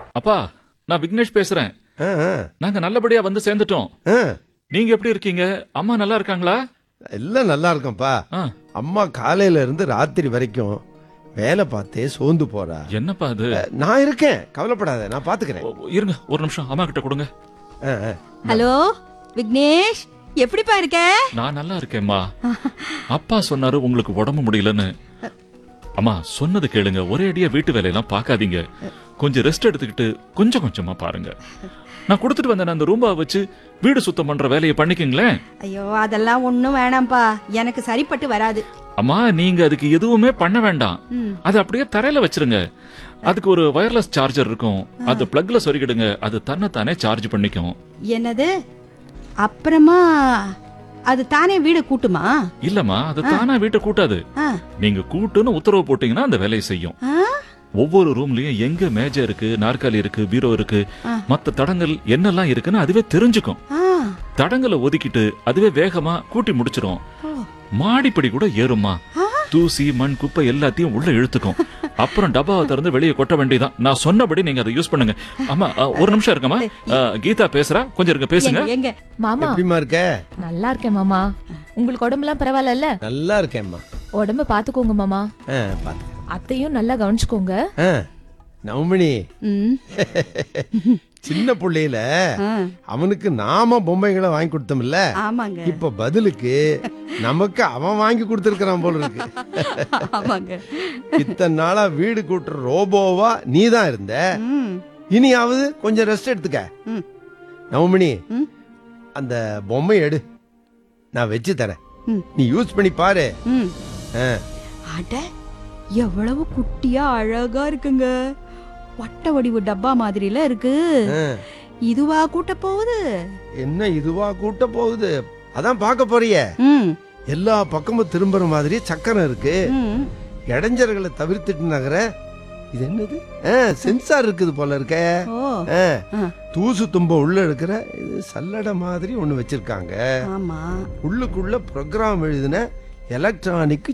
அப்பா நான் விக்னேஷ் பேசுறேன் ஆ, ஆ, நாங்க நல்லபடியா வந்து சேர்ந்துட்டோம் ஆ. நீங்க எப்படி இருக்கீங்க அம்மா நல்லா இருக்காங்களா எல்லாம் நல்லா இருக்கேன்ப்பா ஆ, அம்மா காலையில இருந்து ராத்திரி வரைக்கும் வேலை பார்த்தே சோர்ந்து போறா என்னப்பா அது அஹ், நான் இருக்கேன் கவலைப்படாத நான் பாத்துக்கிறேன் ஓ, இருங்க ஒரு நிமிஷம் அம்மா கிட்ட கொடுங்க ஆ, ஆ. ஹலோ விக்னேஷ் எப்படிப்பா இருக்க நான் நல்லா இருக்கேம்மா அப்பா சொன்னாரு உங்களுக்கு உடம்பு முடியலன்னு அம்மா சொன்னது கேளுங்க ஒரே அடியா வீட்டு வேலையெல்லாம் பார்க்காதீங்க கொஞ்சம் ரெஸ்ட் எடுத்துக்கிட்டு கொஞ்சம் கொஞ்சமா பாருங்க நான் கொடுத்துட்டு வந்தேன் அந்த ரூம்பா வச்சு வீடு சுத்தம் பண்ற வேலையை பண்ணிக்கங்களேன் ஐயோ அதெல்லாம் ஒண்ணும் வேணாம்ப்பா எனக்கு சரிப்பட்டு வராது அம்மா நீங்க அதுக்கு எதுவுமே பண்ண வேண்டாம் ம். அது அப்படியே தரையில வச்சிருங்க அதுக்கு ஒரு வயர்லெஸ் சார்ஜர் இருக்கும் அது பிளக்ல சொருகிடுங்க அது தன்னைத்தானே சார்ஜ் பண்ணிக்கும் என்னது அப்புறமா அது தானே வீடு கூட்டுமா இல்லம்மா அது தானா வீட்டை கூட்டாது ஆ, நீங்க கூட்டுன்னு உத்தரவு போட்டீங்கன்னா அந்த வேலையை செய்யும் ஆ, ஒவ்வொரு ரூம்லயும் எங்க மேஜை இருக்கு நாற்காலி இருக்கு பீரோ இருக்கு ஆ. மத்த தடங்கள் என்னெல்லாம் இருக்குன்னு அதுவே தெரிஞ்சுக்கும் ஆ. தடங்களை ஒதுக்கிட்டு அதுவே வேகமா கூட்டி முடிச்சிரும் ஓ. மாடிப்படி கூட ஏறும்மா தூசி மண் குப்பை எல்லாத்தையும் உள்ள இழுத்துக்கும் அப்புறம் டப்பாவை திறந்து வெளியே கொட்ட வேண்டியதான் நான் சொன்னபடி நீங்க அதை யூஸ் பண்ணுங்க ஆமா அ, ஒரு நிமிஷம் இருக்கமா கீதா பேசுறா கொஞ்சம் இருக்க பேசுங்க எங்க எங்க மாமா எப்படிம்மா இருக்க நல்லா இருக்கேன் மாமா உங்களுக்கு உடம்புலாம் பரவாயில்லல்ல நல்லா இருக்கேம்மா உடம்ப பாத்துக்கோங்க மாமா ஆ, பாத்துக்கிறேன். அத்தையும் நல்லா கவனிச்சுக்கோங்க ஆ, நவமணி ம், சின்ன புள்ளையில ஆ, அவனுக்கு நாம பொம்மைகளை வாங்கி கொடுத்தோம்ல ஆமாங்க இப்ப பதிலுக்கு நமக்கு அவன் வாங்கி கொடுத்திருக்கிறான் போல இருக்கு ஆமாங்க இத்தனை நாளா வீடு கூட்டுற ரோபோவா நீ தான் இருந்த ம், இனியாவது கொஞ்சம் ரெஸ்ட் எடுத்துக்க ம். நவமணி ம். அந்த பொம்மை எடு நான் வச்சு தரேன் ம். நீ யூஸ் பண்ணி பாரு ம். ஆ. அட எவ்வளவு குட்டியா அழகா இருக்குங்க வட்ட வடிவு டப்பா மாதிரில இருக்கு ஆ. இதுவா கூட்ட போகுது என்ன இதுவா கூட்ட போகுது அதான் பார்க்க போறியே ம், எல்லா பக்கமும் திரும்புற மாதிரி சக்கரம் இருக்கு ம். இடைஞ்சல்களை தவிர்த்துட்டு நகர இது என்னது ஆ, சென்சார் இருக்குது போல இருக்க ஓ ஆ, ஆ. தூசு தும்ப உள்ள இருக்கிற இது சல்லடை மாதிரி ஒண்ணு வச்சிருக்காங்க ஆமா உள்ளுக்குள்ள ப்ரோக்ராம் எழுதின எலக்ட்ரானிக்